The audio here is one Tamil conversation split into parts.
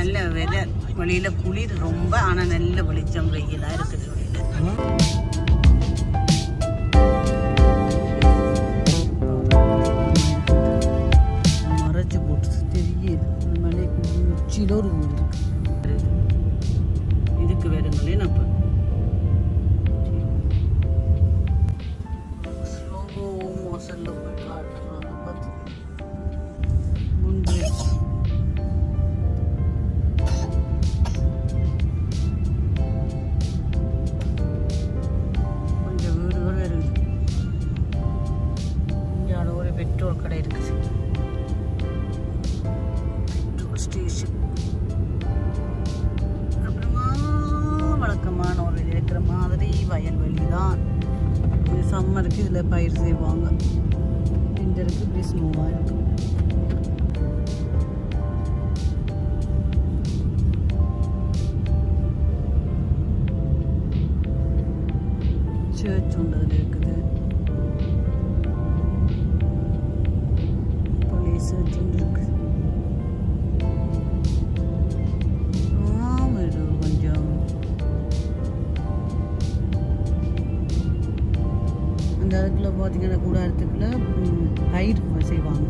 நல்ல வெதர் வெளியில குளிர் ரொம்ப ஆனா நல்ல வெளிச்சம் வெயிலா இருக்குது வெளியில மறைச்சு போட்டு தெரியுது இந்த மலைக்கு உச்சியில ஒரு வீடு இருக்கு இதுக்கு வேறுங்களே நம்ம ஸ்லோ மோஷன்ல போய் காட்டுறாங்க பார்த்து முன்பு கொஞ்சம் வீடுகள் இருக்குது இங்கே ஒரு பெட்ரோல் கடை இருக்குது பெட்ரோல் ஸ்டேஷன் அப்புறமா வழக்கமான ஒரு இருக்கிற மாதிரி வயல்வெளி தான் இது சம்மருக்கு இதில் பயிர் செய்வாங்க விண்டருக்கு இப்படி ஸ்மூவாக இருக்கும் சர்ச் ஒன்று அதில் இருக்குது பழைய சர்ச் ஒன்று இருக்குது ஆமாம் இது கொஞ்சம் அந்த இடத்துல பார்த்தீங்கன்னா கூடாரத்துக்குள்ள ம், பயிர் செய்வாங்க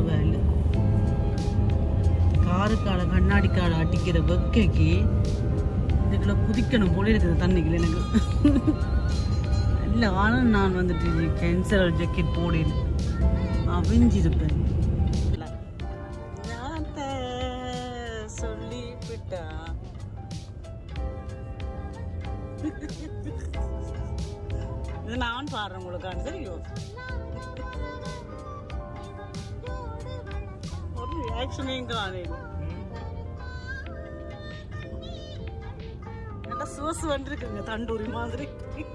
பரவாயில்ல காருக்கால கண்ணாடிக்கால அடிக்கிற வெக்கைக்கு இதுக்குள்ள குதிக்கணும் போல இருக்குது தண்ணிக்குள்ள எனக்கு இல்லை ஆனால் நான் வந்துட்டு கேன்சர் ஜாக்கெட் போடேன் அவிஞ்சிருப்பேன் சொல்லிவிட்டா இது நான் பாடுறேன் உங்களுக்கான சரியோ ஒரு ரியாக்ஷனையும் காணேன் நல்லா சுவசு வந்துருக்குங்க தண்டூரி மாதிரி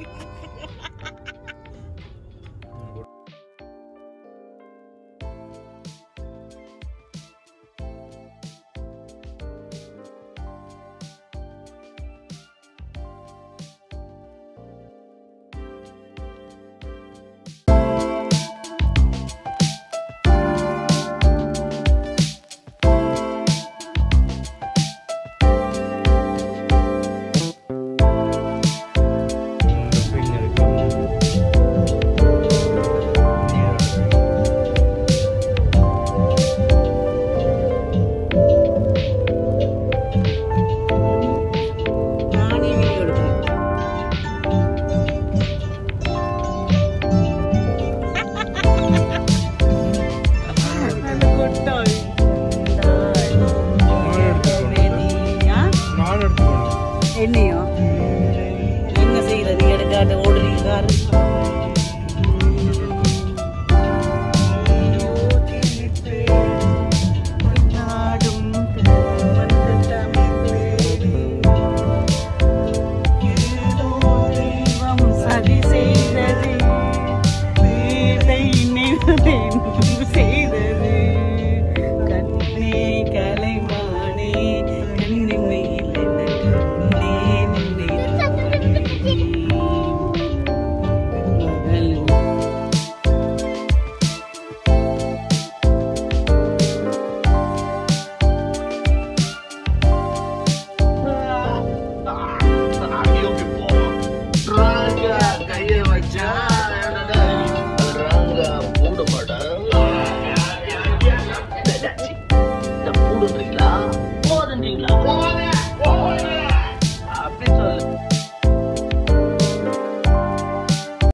நானே வீடியோ எடுக்கிறேன் அந்த கொட்டாய் வேதியா? நான் எடுத்துக்கணும் என்னையோ என்ன செய்யறது எடுக்காட்டு ஓடுறீங்க காரு